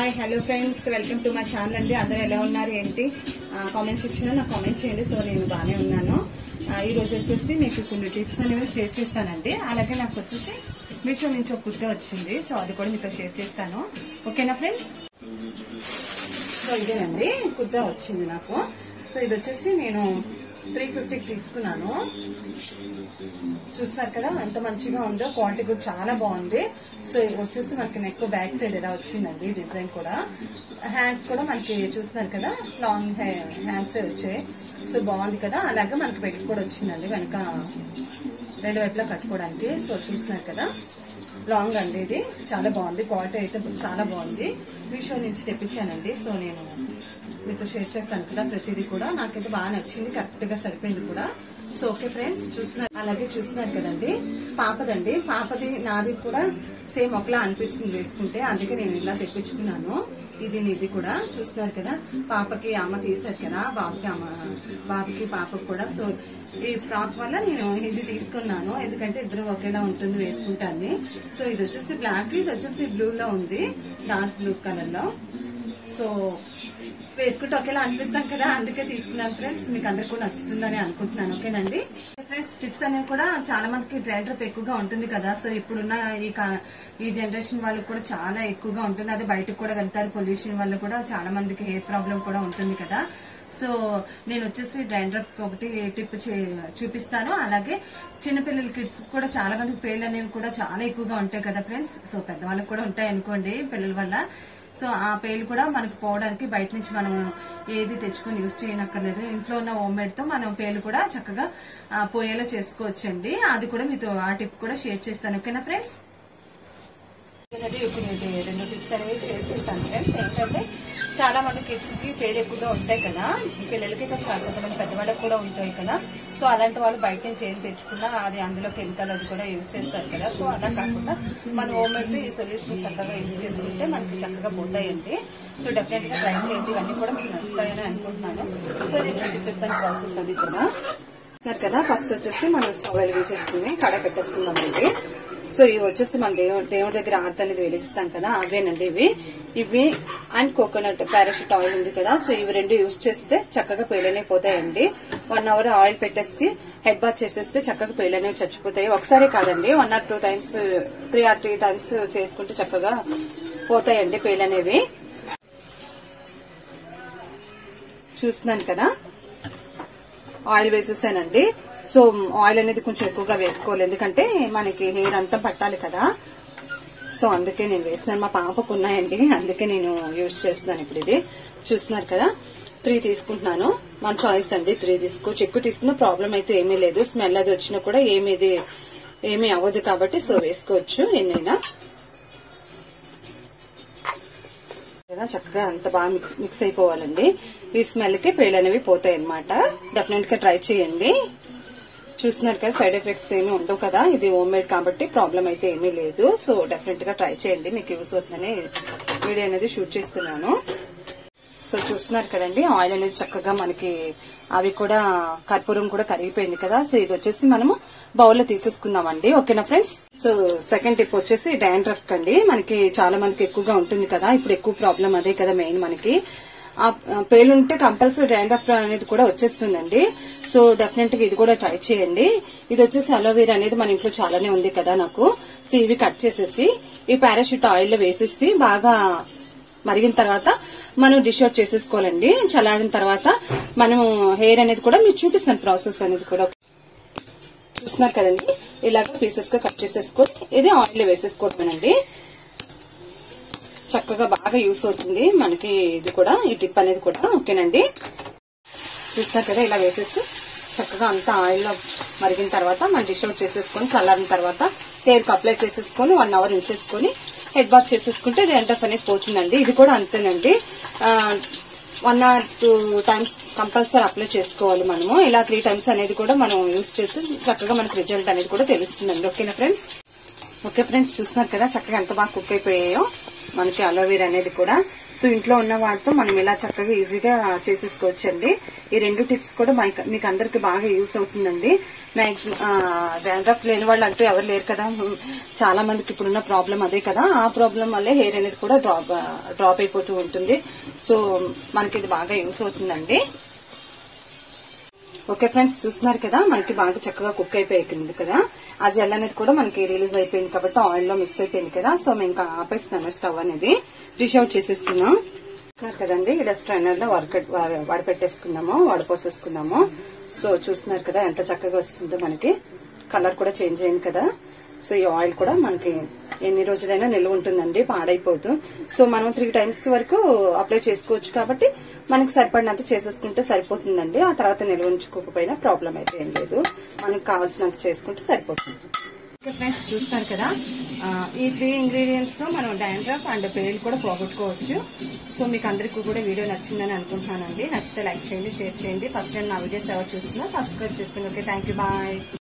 hi hello friends welcome to my channel అండి అందరూ ఎలా ఉన్నారు ఏంటి కామెంట్ సెక్షన్ లో నాకు కామెంట్ చేయండి సో నేను బాగానే ఉన్నాను ఆ, ఈ రోజు వచ్చేసి మీకు కొన్ని టిప్స్ అనేవి షేర్ చేస్తానండి అలాగే నాకు వచ్చేసి మీషో నుంచి ఒక కుర్తా వచ్చింది సో అది కూడా మీతో షేర్ చేస్తాను ఓకేనా ఫ్రెండ్స్ సో ఇదేనండి కుర్తా వచ్చింది నాకు సో ఇది వచ్చేసి నేను త్రీ ఫిఫ్టీకి తీసుకున్నాను చూస్తున్నారు కదా ఎంత మంచిగా ఉందో క్వాలిటీ కూడా చాలా బాగుంది సో ఇది వచ్చేసి మనకి నెక్ బ్యాక్ సైడ్ ఎలా వచ్చిందండి డిజైన్ కూడా హ్యాండ్స్ కూడా మనకి చూస్తున్నారు కదా లాంగ్ హ్యాండ్స్ వచ్చాయి సో బాగుంది కదా అలాగే మనకి పెట్టి కూడా వచ్చిందండి వెనక రెండు వైపులా కట్టుకోవడానికి సో చూస్తున్నారు కదా లాంగ్ అండి ఇది చాలా బాగుంది క్వాలిటీ అయితే చాలా బాగుంది మీషో నుంచి తెప్పించానండి సో నేను మీతో షేర్ చేస్తాను కదా ప్రతిదీ కూడా నాకైతే బాగా నచ్చింది కరెక్ట్ గా సరిపోయింది కూడా సో ఓకే ఫ్రెండ్స్ చూస్తున్నారు అలాగే చూస్తున్నారు కదండి పాపదండి పాపది నాది కూడా సేమ్ ఒకలా అనిపిస్తుంది వేసుకుంటే అందుకే నేను ఇలా తెప్పించుకున్నాను ఇది ఇది కూడా చూస్తున్నారు కదా పాపకి అమ్మ తీశారు కదా బాబుకి అమ్మ బాబుకి పాపకి కూడా సో ఈ ఫ్రాక్ వల్ల నేను ఇది తీసుకున్నాను ఎందుకంటే ఇద్దరు ఒకేలా ఉంటుంది వేసుకుంటాను సో ఇది వచ్చేసి బ్లాక్ ఇది వచ్చేసి బ్లూ లో ఉంది డార్క్ బ్లూ కలర్ లో సో వేసుకుంటే ఒకేలా అనిపిస్తాం కదా అందుకే తీసుకున్నాను ఫ్రెండ్స్ మీకు అందరికి కూడా నచ్చుతుందని అనుకుంటున్నాను ఓకేనండి ఫ్రెండ్స్ టిప్స్ అనేవి కూడా చాలా మందికి డ్రైడ్రప్ ఎక్కువగా ఉంటుంది కదా సో ఇప్పుడున్న ఈ కా- ఈ జనరేషన్ వాళ్ళకి కూడా చాలా ఎక్కువగా ఉంటుంది అదే బయటకు కూడా వెళ్తారు పొల్యూషన్ వల్ల కూడా చాలా మందికి హెయిర్ ప్రాబ్లం కూడా ఉంటుంది కదా సో నేను వచ్చేసి డ్రైడ్రప్ ఒకటి టిప్ చే- చూపిస్తాను అలాగే చిన్నపిల్లల కిడ్స్ కూడా చాలా మందికి పేర్లు అనేవి కూడా చాలా ఎక్కువగా ఉంటాయి కదా ఫ్రెండ్స్ సో పెద్దవాళ్ళకి కూడా ఉంటాయి అనుకోండి పిల్లల వల్ల సో ఆ పేలు కూడా మనకు పోవడానికి బయట నుంచి మనం ఏది తెచ్చుకొని యూజ్ చేయనక్కర్లేదు ఇంట్లో ఉన్న హోమ్ మేడ్ తో మనం పేలు కూడా చక్కగా ఆ, పోయేలా చేసుకోవచ్చండి అది కూడా మీతో ఆ టిప్ కూడా షేర్ చేస్తాను ఓకేనా ఫ్రెండ్స్ ఏంటంటే ఇప్పుడు ఇది రెండు టిప్స్ అనేవి షేర్ చేస్తాను ఫ్రెండ్స్ ఏంటంటే చాలా మంది కిడ్స్ కి పేరు ఎక్కువగా ఉంటాయి కదా పిల్లలకి ఇంకా చాలా కొంతమంది పెద్దవాళ్ళకి కూడా ఉంటాయి కదా సో అలాంటి వాళ్ళు బయట నుంచి ఏం తెచ్చుకున్నా అది అందులో కెమికల్ అది కూడా యూజ్ చేస్తారు కదా సో అలా కాకుండా మన హోమ్ మేడ్ ఈ సొల్యూషన్ చక్కగా యూజ్ చేసుకుంటే మనకి చక్కగా పోతాయండి సో డెఫినెట్ గా ట్రై చేయండి ఇవన్నీ కూడా మీకు నచ్చుతాయని అనుకుంటున్నాను సో నేను చూపించేస్తాను ప్రాసెస్ అది కూడా చూస్తున్నారు కదా ఫస్ట్ వచ్చేసి మనం స్టవ్ వెలిగించేసుకుని కడ పెట్టేసుకుందాం అండి సో ఇవి వచ్చేసి మన దేవుడి దేవుడి దగ్గర ఆర్త అనేది వెలిగిస్తాం కదా అవేనండి ఇవి ఇవి అండ్ కోకోనట్ పారాషూట్ ఆయిల్ ఉంది కదా సో ఇవి రెండు యూజ్ చేస్తే చక్కగా పేలనే పోతాయండి వన్ అవర్ ఆయిల్ పెట్టేసి హెడ్ బాత్ చేసేస్తే చక్కగా పేలనేవి చచ్చిపోతాయి ఒకసారి కాదండి one or two times three or three times చేసుకుంటే చక్కగా పోతాయండి పేలనేవి చూస్తున్నాను కదా ఆయిల్ వేసేసానండి సో ఆయిల్ అనేది కొంచెం ఎక్కువగా వేసుకోవాలి ఎందుకంటే మనకి హెయిర్ అంతా పట్టాలి కదా సో అందుకే నేను వేసినాను మా పాపకు ఉన్నాయండి అందుకే నేను యూజ్ చేస్తున్నాను ఇప్పుడు ఇది చూస్తున్నారు కదా త్రీ తీసుకుంటున్నాను మన చాయిస్ అండి త్రీ తీసుకోవచ్చు ఎక్కువ తీసుకున్న ప్రాబ్లం అయితే ఏమీ లేదు స్మెల్ అది వచ్చినా కూడా ఏమీ ఇది ఏమీ అవ్వదు కాబట్టి సో వేసుకోవచ్చు ఎన్నైనా కదా చక్కగా అంత బాగా మిక్- మిక్స్ అయిపోవాలండి ఈ స్మెల్ కి పేలు అనేవి పోతాయి అనమాట డెఫినెట్ గా ట్రై చేయండి చూస్తున్నారు కదా సైడ్ ఎఫెక్ట్స్ ఏమీ ఉండవు కదా ఇది హోమ్ మేడ్ కాబట్టి ప్రాబ్లం అయితే ఏమీ లేదు సో డెఫినెట్ గా ట్రై చేయండి మీకు యూస్ అవుతుందని వీడియో అనేది షూట్ చేస్తున్నాను సో చూస్తున్నారు కదండి ఆయిల్ అనేది చక్కగా మనకి అవి కూడా కర్పూరం కూడా కరిగిపోయింది కదా సో ఇది వచ్చేసి మనము బౌల్ లో తీసేసుకుందామండి ఓకేనా ఫ్రెండ్స్ సో సెకండ్ టిప్ వచ్చేసి డాండ్రఫ్ అండి మనకి చాలా మందికి ఎక్కువగా ఉంటుంది కదా ఇప్పుడు ఎక్కువ ప్రాబ్లం అదే కదా మెయిన్ మనకి ఆ పేలు ఉంటే కంపల్సరీ డాండ్రఫ్ అనేది కూడా వచ్చేస్తుందండి సో డెఫినెట్ గా ఇది కూడా ట్రై చేయండి ఇది వచ్చేసి అలోవేరా అనేది మన ఇంట్లో చాలానే ఉంది కదా నాకు సో ఇవి కట్ చేసేసి ఈ పారాషూట్ ఆయిల్ లో వేసేసి బాగా మరిగిన తర్వాత మనం డిష్ అవుట్ చేసేసుకోవాలండి చల్లారిన తర్వాత మనం హెయిర్ అనేది కూడా మీకు చూపిస్తాను ప్రాసెస్ అనేది కూడా చూస్తున్నారు కదండి ఇలాగ పీసెస్ గా కట్ చేసేసుకొని ఇది ఆయిల్ వేసేసుకోవటమేనండి చక్కగా బాగా యూస్ అవుతుంది మనకి ఇది కూడా ఈ టిప్ అనేది కూడా ఓకేనండి చూస్తారు కదా ఇలా వేసేసి చక్కగా అంతా ఆయిల్ లో మరిగిన తర్వాత మనం డిష్ అవుట్ చేసేసుకొని చల్లారిన తర్వాత హెయిర్ కి అప్లై చేసేసుకొని వన్ అవర్ ఉంచేసుకొని హెడ్ బాత్ చేసేసుకుంటే రెండఫ్ అనేది పోతుందండి ఇది కూడా అంతేనండి one or two times compulsory apply చేసుకోవాలి మనము ఇలా త్రీ టైమ్స్ అనేది కూడా మనం యూస్ చేస్తే చక్కగా మనకి రిజల్ట్ అనేది కూడా తెలుస్తుందండి ఓకేనా ఫ్రెండ్స్ ఓకే ఫ్రెండ్స్ చూస్తున్నారు కదా చక్కగా ఎంత బాగా కుక్ అయిపోయాయో మనకి అలోవీర్ అనేది కూడా సో ఇంట్లో ఉన్న వాటితో మనం ఇలా చక్కగా ఈజీగా చేసేసుకోవచ్చండి ఈ రెండు టిప్స్ కూడా మైక్- మీకు అందరికి బాగా యూస్ అవుతుందండి మ్యాక్సిమం డాండ్రఫ్ లేని వాళ్ళు అంటూ ఎవరు లేరు కదా చాలా మందికి ఇప్పుడున్న ప్రాబ్లం అదే కదా ఆ ప్రాబ్లం వల్లే హెయిర్ అనేది కూడా డ్రాప్ డ్రాప్ అయిపోతూ ఉంటుంది సో మనకి ఇది బాగా యూస్ అవుతుందండి ఓకే ఫ్రెండ్స్ చూస్తున్నారు కదా మనకి బాగా చక్కగా కుక్ అయిపోయింది కదా ఆ జెల్ అనేది కూడా మనకి రిలీజ్ అయిపోయింది కాబట్టి ఆయిల్ లో మిక్స్ అయిపోయింది కదా సో మేము ఇంకా ఆపేస్తున్నాను స్టవ్ అనేది డిష్ అవుట్ చేసేసుకున్నాం చూస్తున్నారు కదండి ఇలా స్ట్రైనర్ లో వడక వడపెట్టేసుకున్నాము వడపోసేసుకున్నాము సో చూస్తున్నారు కదా ఎంత చక్కగా వస్తుందో మనకి కలర్ కూడా చేంజ్ అయింది కదా సో ఈ ఆయిల్ కూడా మనకి ఎన్ని రోజులైనా నిల్వ ఉంటుందండి పాడైపోదు సో మనం త్రీ టైమ్స్ వరకు అప్లై చేసుకోవచ్చు కాబట్టి మనకి సరిపడినంత చేసేసుకుంటే సరిపోతుందండి ఆ తర్వాత నిల్వ ఉంచుకోకపోయినా ప్రాబ్లం అయితే ఏం లేదు మనకు కావాల్సినంత చేసుకుంటే సరిపోతుంది ఓకే ఫ్రెండ్స్ చూస్తారు కదా ఆ, ఈ త్రీ ఇంగ్రీడియంట్స్ తో మనం డాండ్రఫ్ అండ్ పేలు కూడా పోగొట్టుకోవచ్చు సో మీకు అందరికీ కూడా వీడియో నచ్చిందని అనుకుంటున్నానండి నచ్చితే లైక్ చేయండి షేర్ చేయండి ఫస్ట్ టైం నా వీడియోస్ ఎవరు చూస్తున్నా సబ్స్క్రైబ్ చేసుకోండి ఓకే థ్యాంక్ యూ బాయ్